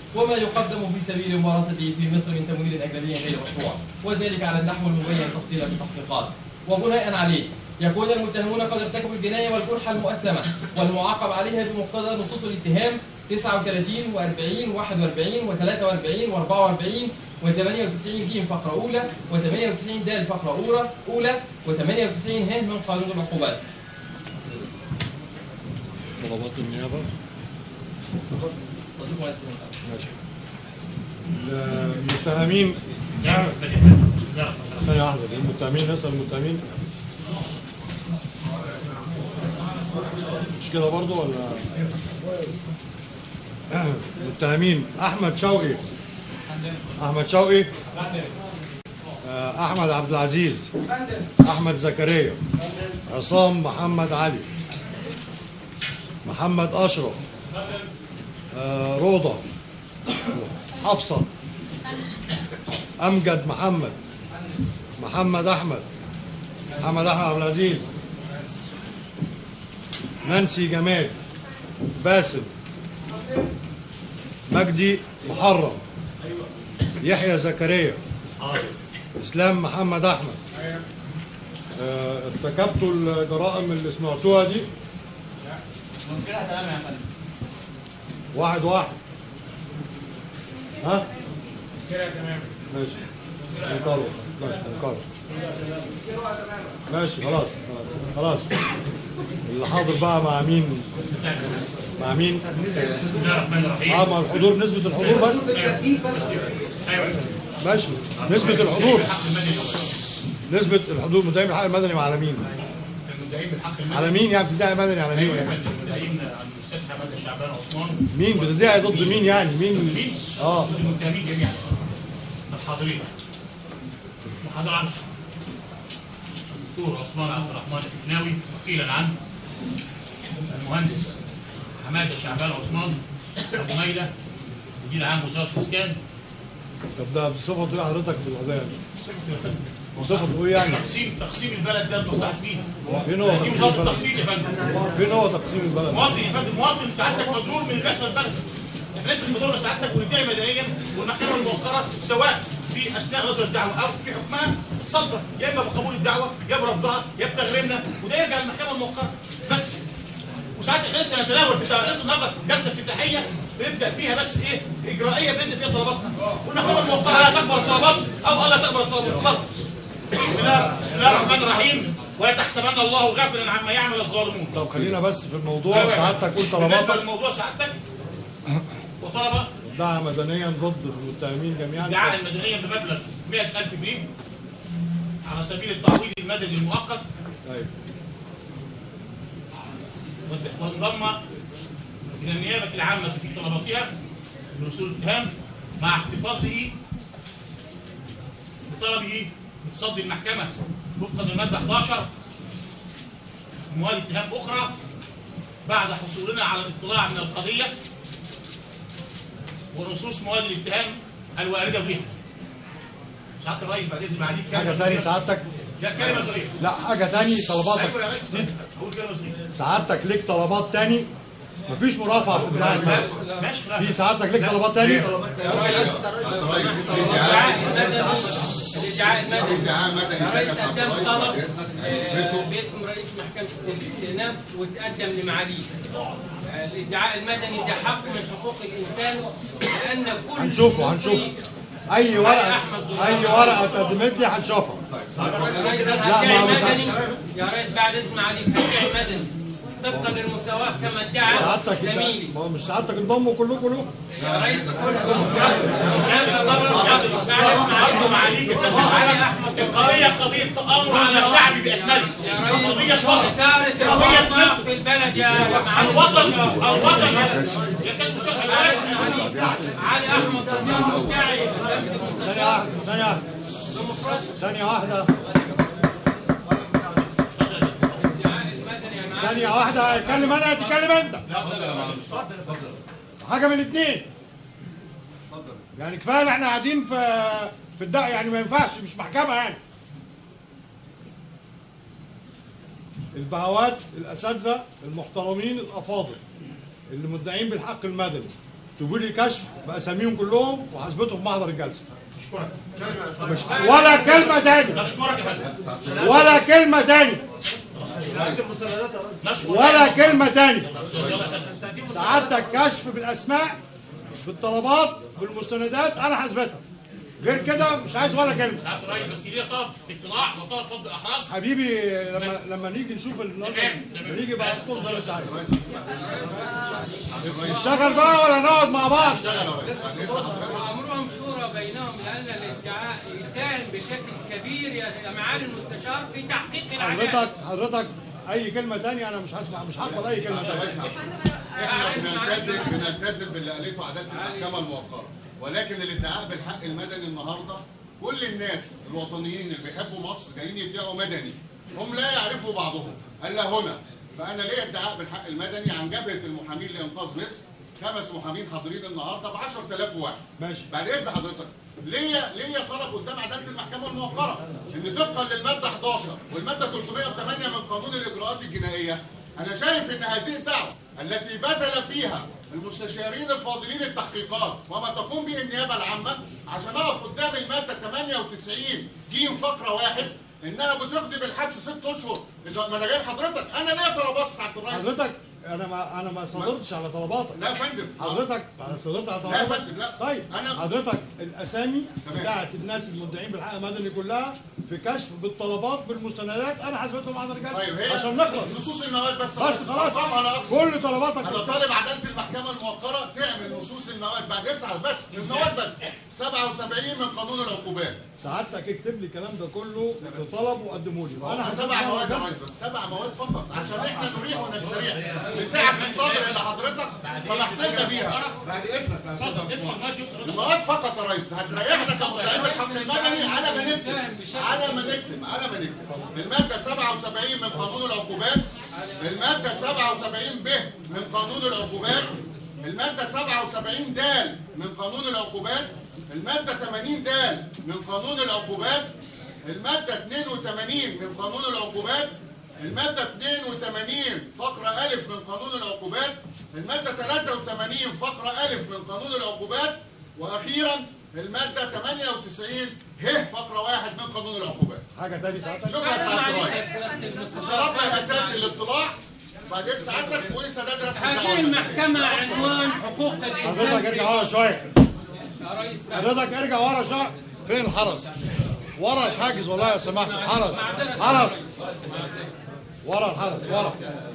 وما يقدم في سبيل ممارسته في مصر من تمويل أجنبي غير مشروع وذلك على النحو المبين تفصيلا في التحقيقات وبناء عليه يكون المتهمون قد ارتكبوا الجناية والجرحى المؤثمة والمعاقب عليها بمقتضى نصوص الاتهام 39 و40 41 و43 و44 و98 ج فقرة أولى و98 د فقرة أولى أولى و98 ه من قانون العقوبات. طلبات النيابة صديق مهندس. ماشي المتهمين نعم نعم ثانية واحدة المتهمين نسأل المتهمين مش كده برضو ولا المتهمين أحمد شوقي أحمد شوقي آه، أحمد عبد العزيز أحمد زكريا عصام محمد علي محمد أشرف آه، روضة حفصة أمجد محمد محمد أحمد محمد أحمد عبد العزيز نانسي جمال باسم مجدي محرم يحيى زكريا اسلام محمد احمد آه، ارتكبتوا الجرائم اللي سمعتوها دي كده تمام يا فندم واحد واحد ها كده تمام ماشي نكرر ماشي نكرر ماشي خلاص خلاص خلاص اللي حاضر بقى مع مين مع مين بسم الله الرحمن الرحيم اه مع الحضور نسبة الحضور بس ايوه ماشي نسبة الحضور الحق المدني نسبة الحضور مدعي بالحق المدني على مين؟ المدعين بالحق المدني على مين يعني بتدعي مدني على مين ايوه يا يعني؟ فندم المدعين عن الاستاذ حماده شعبان عثمان مين بتدعي ضد مين يعني؟ مين؟ مين؟ اه المتهمين جميعا الحاضرين محاضرة الدكتور عثمان عبد الرحمن الكفناوي وكيلا عن المهندس حماده شعبان عثمان ابو ميله مدير عام وزاره الاسكان طب ده بصفته ايه حضرتك في القضية؟ بصفته ايه يعني؟ تقسيم تقسيم البلد ده لمصلحه مين؟ فين هو دي تقسيم وزاره البلد؟ التخطيط يا فندم فين هو تقسيم البلد؟ مواطن يا فندم مواطن سعادتك مضرور من اللي بيحصل في البلد احنا لازم نضرب سعادتك وندعي مدنيا والمحكمه الموقره سواء في اثناء نظر الدعوه او في حكمها تصدر يا اما بقبول الدعوه يا برفضها يا بتغريمنا وده يرجع للمحكمه الموقره بس وساعات احنا لسه نتناول بتاع لسه النهارده جلسه افتتاحيه بنبدا فيها بس ايه اجرائيه بنبدا فيها طلباتنا والمحكمه الموقره لا تقبل الطلبات او لا تقبل الطلبات اتفضل. بسم الله بسم الله الرحمن الرحيم ولا تحسبن الله غافلا عما يعمل الظالمون طب خلينا بس في الموضوع أيوة. سعادتك قول بالنسبه طلباتك للموضوع سعادتك وطلب دعا مدنيا ضد المتهمين جميعا ادعاء المدنيه بمبلغ 100000 جنيه على سبيل التعويض المدني المؤقت ايوه وانضم الى النيابه العامه في طلباتها من اصول الاتهام مع احتفاظه بطلبه بتصدي المحكمه وفقا للماده 11 مواد اتهام اخرى بعد حصولنا على الاطلاع من القضيه ونصوص مواد الاتهام الوارده بها. سعاده الرئيس بعد اذن بعديك حاجة تاني سعادتك لا كلمه صغيره لا حاجة تاني طلباتك ايوه يا ريس اقول كلمه صغيره سعادتك ليك طلبات تاني مفيش مرافعة في ادعاء المال ماشي لا. في سعادتك ليك طلبات تاني الادعاء المدني ادعاء مدني يا ريس شكل قدم حضرتك طلب يثبته. آه، باسم رئيس محكمة الاستئناف وتقدم لمعاليه آه، الادعاء المدني ده حق من حقوق الانسان لان كل هنشوفه مصري- هنشوفه اي ورقة اي ورقة اتقدمت لي هنشوفها يا ريس انا لا، ما هو هدعي مش مدني يا ريس بعد اذن معاليك هدعي مدني طبقا للمساواة كما ادعى سعادتك زميلي ما هو مش سعادتك انضموا كلكم له يا ريس كلكم بعد معاليك القضية قضية تآمر على شعب بأكمله قضية شرف إثارة قضية الوطن مصر في البلد يا معالي الوطن الوطن يا سيد المشير الوطن علي احمد رضوان مدعي ثابت ثانية المستشار واحدة ثانية واحدة ثانية واحدة الادعاء المدني يا معالي ثانية واحدة اتكلم انا تتكلم انت حاجة من الاثنين يعني كفاية ان احنا قاعدين في في الدق يعني ما ينفعش مش محكمة يعني البهوات الاساتذة المحترمين الافاضل اللي مدعين بالحق المدني تقول لي كشف باساميهم كلهم وحاسبتهم في محضر الجلسه اشكرك مش ولا كلمه تاني نشكرك يا فندم ولا كلمه تاني نشكر ولا كلمه تاني سعادتك كشف بالاسماء بالطلبات بالمستندات انا حاسبتها غير كده مش عايز ولا كلمه سعاده الرئيس بس ليه طلب اطلاع وطلب فض الاحراز حبيبي لما لما نيجي نشوف النظر تمام، تمام. لما نيجي بقى اذكر زي ما انت عايز نشتغل بقى ولا نقعد مع بعض أمرهم شورى بينهم لأن الادعاء يساهم بشكل كبير يا معالي المستشار في تحقيق العدالة حضرتك حضرتك اي كلمه تانية انا مش هسمع مش هقبل اي كلمه تانية احنا بنلتزم بنلتزم باللي قالته عداله المحكمه الموقره ولكن الادعاء بالحق المدني النهارده كل الناس الوطنيين اللي بيحبوا مصر جايين يدعوا مدني هم لا يعرفوا بعضهم الا هنا فانا ليا ادعاء بالحق المدني عن جبهه المحامين لانقاذ مصر خمس محامين حاضرين النهارده ب 10000 واحد ماشي. بعد اذن حضرتك ليا ليا طلب قدام عداله المحكمه الموقره ان طبقا للماده 11 والماده 308 من قانون الاجراءات الجنائيه انا شايف ان هذه الدعوه التي بذل فيها المستشارين الفاضلين التحقيقات وما تقوم به النيابه العامه عشان اقف قدام الماده 98 جيم فقره واحد انها بتقضي بالحبس ست اشهر اذا ما انا جاي لحضرتك انا ليا طلبات سعاده الرئيس حضرتك انا ما انا ما صدرتش على طلباتك لا يا فندم حضرتك انا صدرت على لا يا طلباتك فندم، لا. طيب أنا- حضرتك الاسامي تمام. بتاعت الناس المدعين بالحق المدني كلها في كشف بالطلبات بالمستندات انا حاسبتهم على الجلسه طيب هي عشان نخلص نصوص المواد بس بس خلاص أرقام على اقصى كل طلباتك انا طالب عداله المحكمه الموقره تعمل نصوص المواد بعد يسعى بس المواد بس 77 من قانون العقوبات سعادتك اكتب لي الكلام ده كله في طلب وقدمه لي وانا هم هسيبهم سبع على مواد يا الجلسة. ريس بس سبع مواد فقط عشان احنا نريح ونستريح مساحه الصدر اللي حضرتك سمحت لنا بيها بعد اذنك يا استاذ عثمان. المواد فقط يا ريس هتريحنا كمدعين بالحق المدني على ما نكتب على ما نكتب على ما نكتب الماده 77 من قانون العقوبات الماده 77 ب من قانون العقوبات الماده 77 د من قانون العقوبات الماده 80 د من قانون العقوبات المادة 82 من قانون العقوبات المادة 82 فقرة ألف من قانون العقوبات المادة 83 فقرة ألف من قانون العقوبات وأخيرا المادة 98 ه فقرة واحد من قانون العقوبات حاجه تاني سعادتك شكرا سعادة الرئيس سيادة المستشار شرفنا الأساسي الاطلاع بعدين سعادتك وسداد رسم هذه المحكمة عنوان حقوق حضرتك الإنسان ارجع ورا شويه يا ريس بقى. حضرتك ارجع ورا شويه فين الحرس ورا الحاجز والله يا سماحه حرس حرس ورا الحرس ورا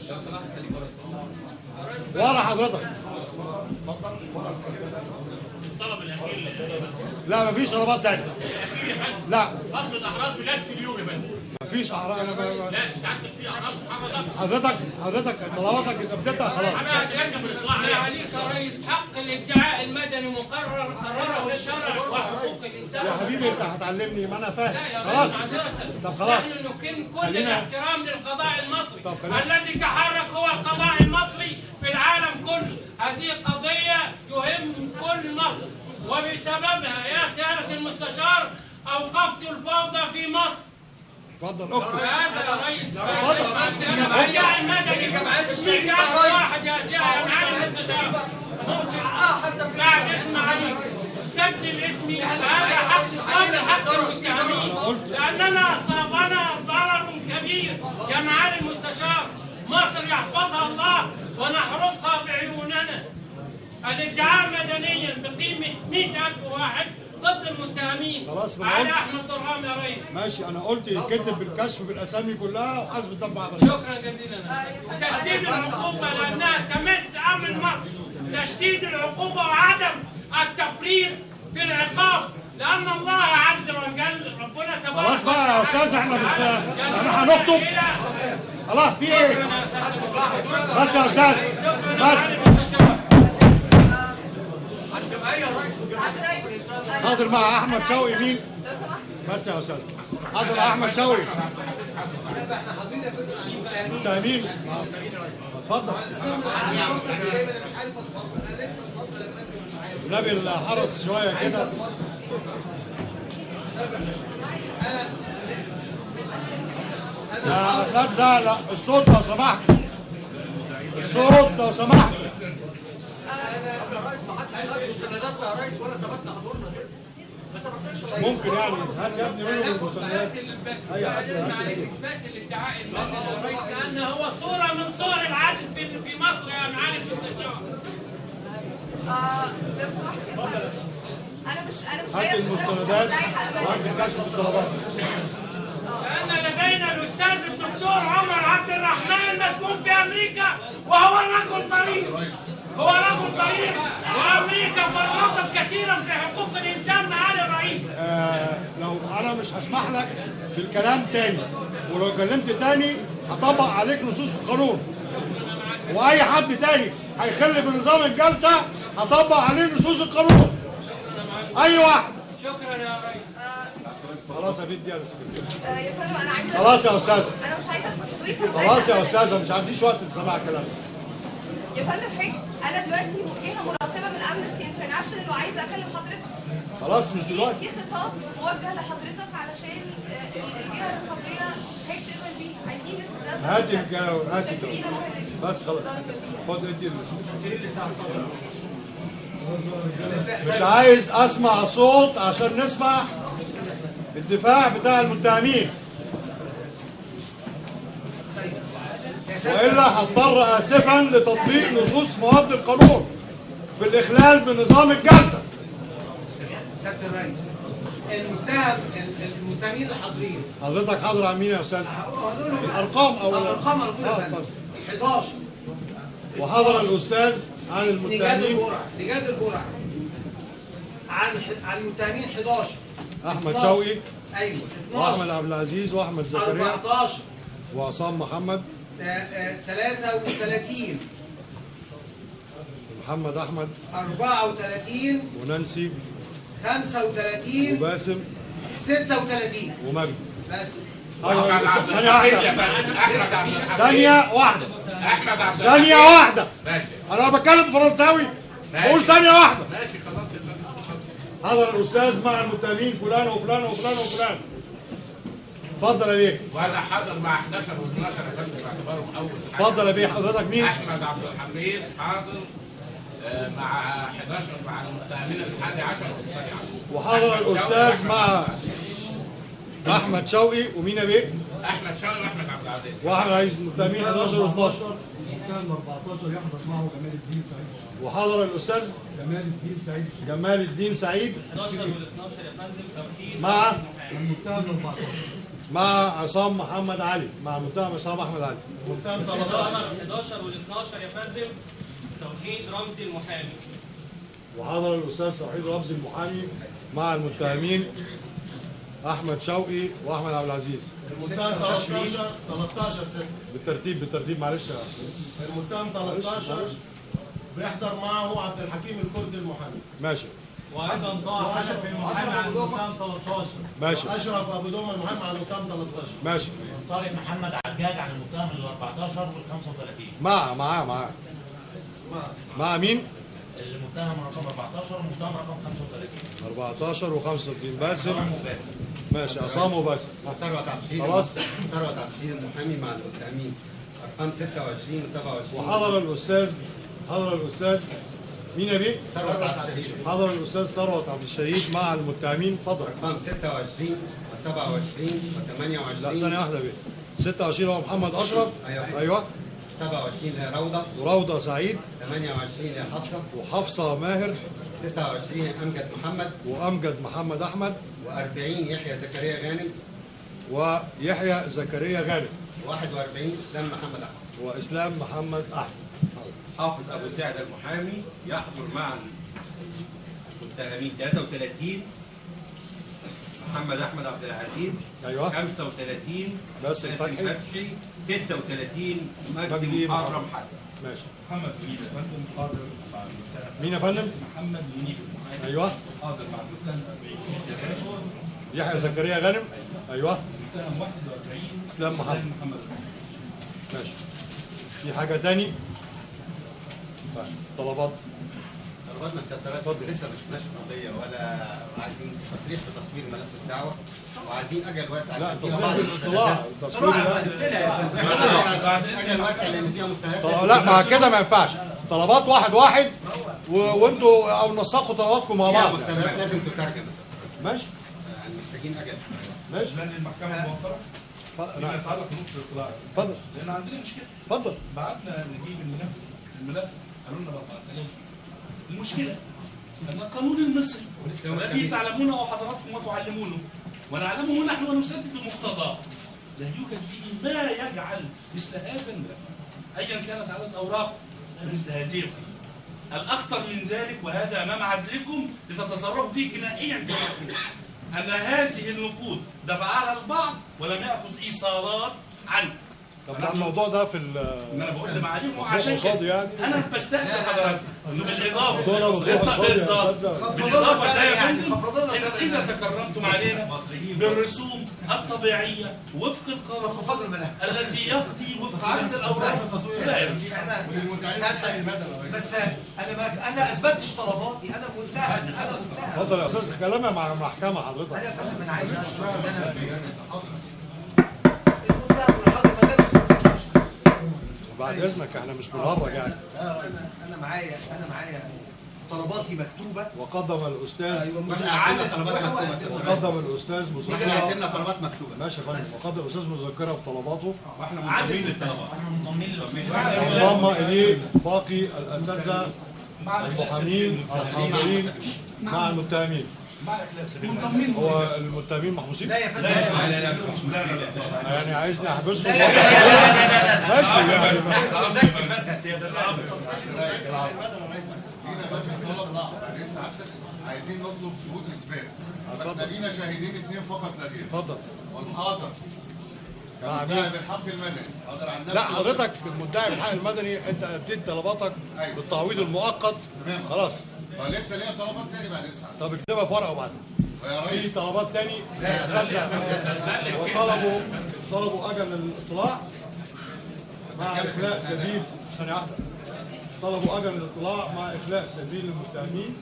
ورا حضرتك الطلب الاخير لا مفيش طلبات تاني لا فض الاحراز بجلسه اليوم يا فندم مفيش اعراض انا ب- لا سعادتك في احراز محرزه حضرتك حضرتك طلباتك انت بتدفع خلاص أنا أتكلم الاطلاع عليك يا ريس حق الادعاء المدني مقرر قرره الشرع وحقوق الإنسان يا حبيبي انت هتعلمني ما انا لا فاهم يا خلاص ريس معذرة طب خلاص نحن نكن كل خلينا- الاحترام للقضاء المصري طب خلينا- الذي تحرك هو القضاء المصري في العالم كله هذه قضية تهم كل مصر وبسببها يا سيادة المستشار أوقفت الفوضى في مصر اتفضل اخرج هذا يا ريس الرجاع المدني مش قاعد واحد يا سيادة يا معالي المستشار بعد اسم علي سد الاسم هذا حق هذا حق المتهمين لاننا اصابنا ضرر كبير يا معالي المستشار مصر يحفظها الله ونحرسها بعيوننا الادعاء مدنيا بقيمه 100000 واحد ضد المتهمين خلاص، ما علي قلت. احمد درهام يا ريس ماشي انا قلت يتكتب بالكشف بالاسامي كلها وحسب الدم بعض شكرا جزيلا تشديد العقوبة لأنها تمس أمن مصر تشديد العقوبة وعدم التفريط في العقاب لأن الله عز وجل ربنا تبارك خلاص بقى يا وتعالى استاذ احنا مش يدعو احنا هنخطب إلى- خلاص في ايه شكرا يا سيادة بس يا استاذ شكرا بس معالي المستشار. حاضر مع احمد شوقي مين بس يا استاذ حاضر مع احمد شوقي متهمين اتفضل نبي الحرس شويه كده يا اساتذه لا الصوت لو سمحت الصوت لو سمحت ممكن يعني هات يا ابني منهم المستندات بس لازم على اثبات الادعاء المدني يا ريس لان هو صوره من صور العدل في في مصر يا معالي المستشار آه، لو سمحت يا فندم. انا مش انا مش هات لاقيه- المستندات مش لاقيه حاجة. وهات كشف الطلبات لان لدينا الاستاذ الدكتور عمر عبد الرحمن مسجون في امريكا وهو رجل مريض هو رجل مريض وامريكا فرطت كثيرا في حقوق الانسان معالي الرئيس آه لو انا مش هسمح لك بالكلام تاني ولو اتكلمت تاني هطبق عليك نصوص القانون واي حد تاني هيخل بنظام الجلسه هطبق عليه نصوص القانون اي واحد شكرا يا ريس خلاص يا بنت دي انا سكت آه، يا فندم انا عايزه خلاص يا استاذه انا مش عايزه حضرتك خلاص يا استاذه مش عنديش وقت لسماع كلام يا فندم حضرتك انا دلوقتي موجهه مراقبه من امنستي انترناشونال وعايزه اكلم حضرتك خلاص مش في دلوقتي في خطاب موجه لحضرتك علشان آه، الجهه الرقابيه حضرتك تقبل بيه عايزين نسبة ده. هات الجو هات شاكرين الجو يا مهندسين. بس خلاص خد ادي ال- مش عايز اسمع صوت عشان نسمع الدفاع بتاع المتهمين والا هضطر اسفا لتطبيق نصوص مواد القانون في الاخلال بنظام الجلسه سياده الرئيس المتهم المتهمين الحاضرين حضرتك حاضر عن مين يا استاذ هقول لهم الارقام او الارقام على طول آه، يا فندم اتفضل. 11 وحضر الاستاذ عن نجاد المتهمين البرع نجاد البرع عن عن المتهمين 11 احمد شوقي ايوه واحمد 12 عبد العزيز واحمد زكريا 14 وعصام محمد 33 محمد احمد 34 ونانسي 35 وباسم 36 ومجدي بس ثانية يا واحدة فندم احمد عبد الحميد ثانية واحدة احمد عبد ثانية واحدة ماشي أنا بتكلم فرنساوي بقول ثانية واحدة ماشي خلاص يا فندم حضر الأستاذ مع المتهمين فلان وفلان وفلان وفلان اتفضل يا بيه وانا حاضر مع 11 و12 يا فندم باعتبارهم اول اتفضل يا بيه حضرتك مين؟ احمد عبد الحميد حاضر آه، مع 11 مع المتهمين الحادي عشر والثاني عشر وحضر أحمد شوقي الأستاذ وأحمد مع أحمد شوقي ومين يا بيه؟ احمد شوقي واحمد عبد العزيز واحد عايز المتهمين 11 و 12 كان 14 يحضر معه جمال الدين سعيد وحضر الأستاذ جمال الدين سعيد جمال الدين سعيد 11 وال 12 يا فندم توحيد مع المتهم 14 مع عصام محمد علي مع المتهم عصام أحمد علي 11 وال 12 يا فندم توحيد رمزي المحامي وحضر الاستاذ توحيد رمزي المحامي مع المتهمين احمد شوقي واحمد عبد العزيز المتهم 13 13 ست بالترتيب بالترتيب معلش يا المتهم 13 بيحضر معه عبد الحكيم الكردي المحامي ماشي وايضا ضاع حنفي المحامي عن المتهم 13 ماشي اشرف ابو دومه المحامي عن المتهم 13 ماشي طارق محمد عجاج عن المتهم ال 14 وال 35 مع معاه معاه مع مين؟ المتهم رقم 14 والمتهم رقم 35 14 و35 باسم عصام وباسم ماشي عصام وباسم ثروت عبد خلاص ثروت عبد المحامي مع المتهمين ارقام 26 و27 وحضر الاستاذ حضر الاستاذ مين يا بيه؟ ثروت عبد الشهيد حضر الاستاذ ثروت عبد الشهيد مع المتهمين اتفضل ارقام 26 و27 و28 لا ثانية واحدة يا بيه 26 هو محمد اشرف أيوة. ايوه 27 هي روضه وروضة سعيد 28 هي حفصه وحفصة ماهر 29 هي امجد محمد وامجد محمد احمد و40 يحيى زكريا غانم ويحيى زكريا غانم و41 اسلام محمد احمد واسلام محمد احمد حافظ ابو سعد المحامي يحضر معا متهمين 33 محمد احمد عبد العزيز ايوه 35 باسم فتحي. فتحي 36 مجدي مجدي محرم محرم. حسن ماشي محمد منيب يا فندم حاضر مع المتهم مين يا فندم؟ محمد منيب المحامي ايوه حاضر مع المتهم 40 يحيى زكريا غانم ايوه المتهم 41 اسلام محمد محمد ماشي في حاجة تاني؟ طيب طلبات طلباتنا السترات لسه ما شفناش القضيه ولا عايزين تصريح بتصوير ملف الدعوه وعايزين اجل واسع لا عشان فيها تصوير بعض بالاطلاع المستندات. تصوير لا اجل واسع لان فيها مستندات طب- لا مع كده ما ينفعش طلبات واحد واحد و- وانتوا او نسقوا طلباتكم مع يا بعض مستندات لازم تترجم بس ماشي يعني محتاجين اجل شويه ماشي لان المحكمه الموقره ف- فيما نعم. يتعلق بنقطه الاطلاع اتفضل لان عندنا مشكله اتفضل بعتنا نجيب الملف الملف قالوا لنا بقى تعالى. المشكله ان القانون المصري الذي تعلمونه وحضراتكم وتعلمونه ونعلمه نحن ونسدد مقتضاه لا يوجد فيه ما يجعل مثل هذا الملف ايا كانت عدد اوراق مثل هذه القيمه الاخطر من ذلك وهذا امام عدلكم لتتصرفوا فيه جنائيا كما يقول ان هذه النقود دفعها البعض ولم ياخذ ايصالات عنه طب لا الموضوع ده في ال ما انا بقول لمعاليكم عشان قصاد كده يعني انا بستاذن حضراتكم انه بالاضافه دول موضوع قصاد يا بالظبط أستاذ. بالاضافه ده يا يعني فندم فضلنا إن كده اذا يعني. تكرمتم علينا بالرسوم الطبيعيه وفق القانون فضل الملف الذي يقضي وفق عدد الاوراق لا يرضي. احنا والمدعين حق المدني يا ريس. بس انا ما انا اثبتش طلباتي انا متهم انا متهم اتفضل يا استاذ كلامي مع المحكمه حضرتك انا يا فندم انا عايز اشرح ان انا المتهم والحاضر مدارس وبعد اذنك احنا مش بنهرج يعني انا انا معايا انا معايا طلباتي مكتوبه وقدم الاستاذ احنا عندنا طلبات مكتوبه وقدم الاستاذ احنا عندنا مذكره طلبات مكتوبه ماشي يا فندم وقدم الاستاذ مذكره بطلباته واحنا مطمئنين للطلبات انضم اليه باقي الاساتذه المحامين الحاضرين مع المتهمين مع الاخلاص هو المتهمين محبوسين لا يا فندم لا لا لا مش مش يعني عايزني احبسهم لا، لا، لا، ماشي يعني بس السياده لينا بس طلب بعد اذن سعادتك عايزين نطلب شهود اثبات اتفضل. احنا لينا شاهدين اثنين فقط لا غير اتفضل والحاضر مع المدعي مين؟ بالحق المدني حاضر عن نفسه لا حضرتك المدعي بالحق المدني انت اديت طلباتك أيوة. بالتعويض المؤقت تمام. خلاص فلسه ليا طلبات تاني بعد اذن سعادتك طب اكتبها في ورقه وبعدين يا في ريس طلبات تاني وطلبوا طلبوا اجل الاطلاع مع اخلاء سبيل ثانيه واحده طلبوا اجل الاطلاع مع اخلاء سبيل المتهمين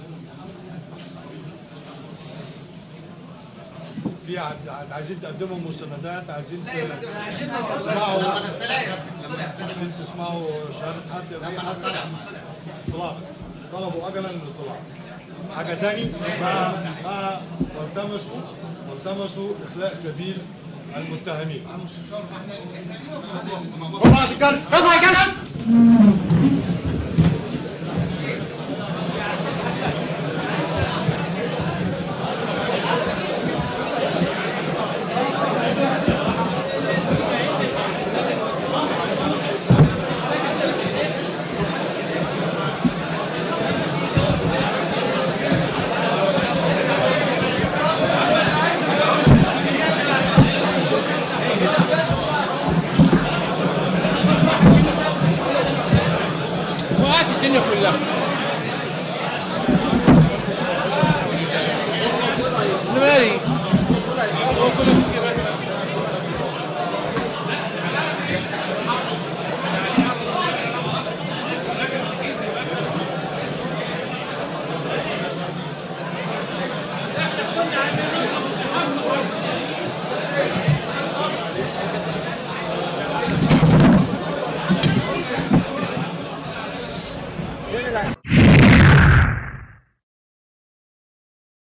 في عد- عد- عايزين تقدموا مستندات عايزين لا يا فندم احنا عايزين تسمعوا لا يا طلع عايزين تسمعوا شهاده حد اي حد اطلاع طلبوا اجلا للاطلاع حاجه تاني مع مع والتمسوا والتمسوا اخلاء سبيل المتهمين المستشار ما احنا احنا لينا طلبات رفع الجلسه رفع الجلسه وقعت الدنيا كلها